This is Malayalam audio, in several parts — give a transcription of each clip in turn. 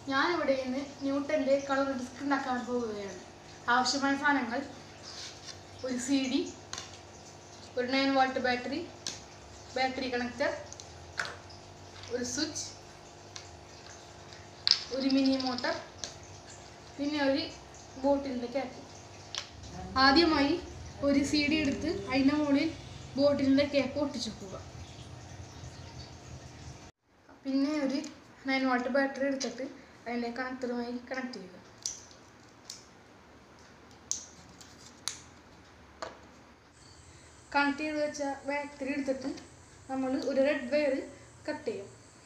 ഞാനിവിടെ ഇന്ന് ന്യൂട്ടൻ്റെ കളർ ഡിസ്ക് ഉണ്ടാക്കാൻ പോവുകയാണ് ആവശ്യമായ സാധനങ്ങൾ ഒരു സി ഡി ഒരു nine watt battery battery connector ഒരു സ്വിച്ച് ഒരു മിനി മോട്ടർ പിന്നെ ഒരു ബോട്ടിലിൻ്റെ ക്യാപ്പ് ആദ്യമായി ഒരു സി ഡി എടുത്ത് അതിൻ്റെ മുകളിൽ ബോട്ടിലിൻ്റെ ക്യാപ്പ് ഒട്ടിച്ചു വെക്കുക പിന്നെ ഒരു നയൻ വാട്ട് ബാറ്ററി എടുത്തിട്ട് അതിൻ്റെ കണക്ടറുമായി കണക്ട് ചെയ്യുക കണക്ട് ചെയ്ത് വെച്ച ബാറ്ററി എടുത്തിട്ട് നമ്മൾ ഒരു റെഡ് വയർ കട്ട് ചെയ്യും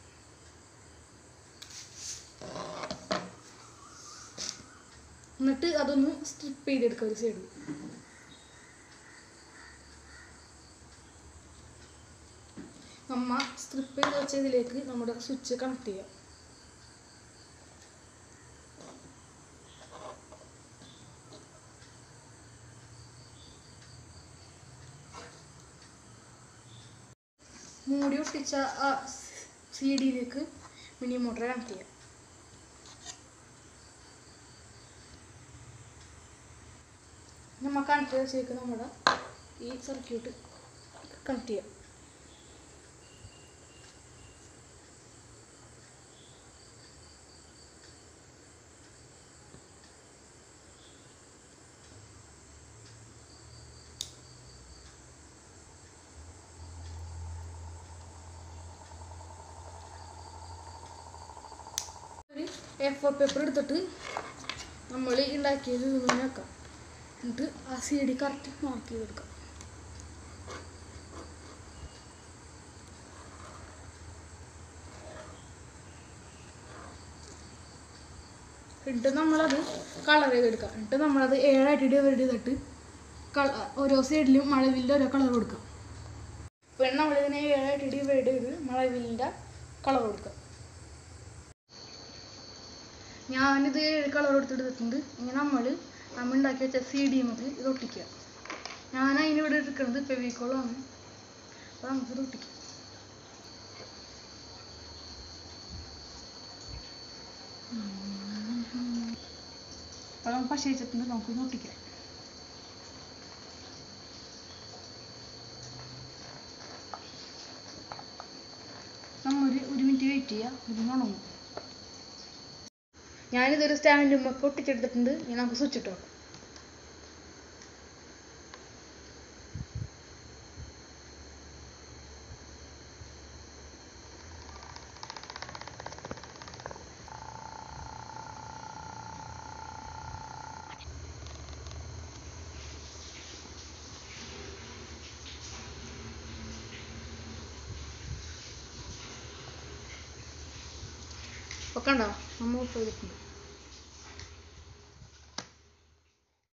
എന്നിട്ട് അതൊന്ന് സ്ട്രിപ്പ് ചെയ്തെടുക്കുക ഒരു സൈഡ് നമ്മ സ്ട്രിപ്പ് ചെയ്ത് വെച്ചതിലേക്ക് നമ്മുടെ സ്വിച്ച് കണക്ട് ചെയ്യാം മൂടി ഒട്ടിച്ച ആ സി ഡിയിലേക്ക് മിനി മോട്ടർ കണക്ട് ചെയ്യാം നമ്മൾ കണക്ട് ചെയ്ത് വെച്ചേക്ക് നമ്മുടെ ഈ സർക്യൂട്ട് കണക്ട് ചെയ്യാം ഒരു എ ഫോർ പേപ്പർ എടുത്തിട്ട് നമ്മൾ ഉണ്ടാക്കിയത് ഇങ്ങനെ വെക്കാം എന്നിട്ട് ആ സി ഡി കറക്റ്റ് മാർക്ക് ചെയ്തെടുക്കാം എന്നിട്ട് നമ്മളത് കളർ ചെയ്തെടുക്കാം എന്നിട്ട് നമ്മളത് ഏഴായിട്ട് ഡിവൈഡ് ചെയ്തിട്ട് കള ഓരോ സൈഡിലും മഴവില്ലിൻ്റെ ഓരോ കളർ കൊടുക്കാം പിന്നെ നമ്മളിതിനെ ഏഴായിട്ട് ഡിവൈഡ് ചെയ്ത് മഴവില്ലിൻ്റെ കളർ കൊടുക്കാം ഞാനിത് ഏഴ് കളർ കൊടുത്തെടുത്തിട്ടുണ്ട് ഇനി നമ്മൾ നമ്മൾ ഉണ്ടാക്കി വെച്ച സി ഡി മുതൽ ഇത് ഒട്ടിക്കുക ഞാൻ അതിനിവിടെ എടുക്കുന്നത് ഫെവിക്കോളാണ് അപ്പോൾ നമുക്കിത് ഒട്ടിക്കാം അപ്പോൾ നമുക്ക് പശ വെച്ചിട്ടുണ്ട് നമുക്കിത് ഒട്ടിക്കാം നമ്മ ഒരു ഒരു മിനിറ്റ് വെയിറ്റ് ചെയ്യുക ഇത് ഉണങ്ങും ഞാനിതൊരു സ്റ്റാൻഡും ഒക്കെ ഒട്ടിച്ചെടുത്തിട്ടുണ്ട് ഇനി നമുക്ക് സ്വിച്ച് ഇട്ടോ ഒക്കെ ഉണ്ടോ നമ്മൾ ഇട്ട് ചെയ്തിട്ടുണ്ട്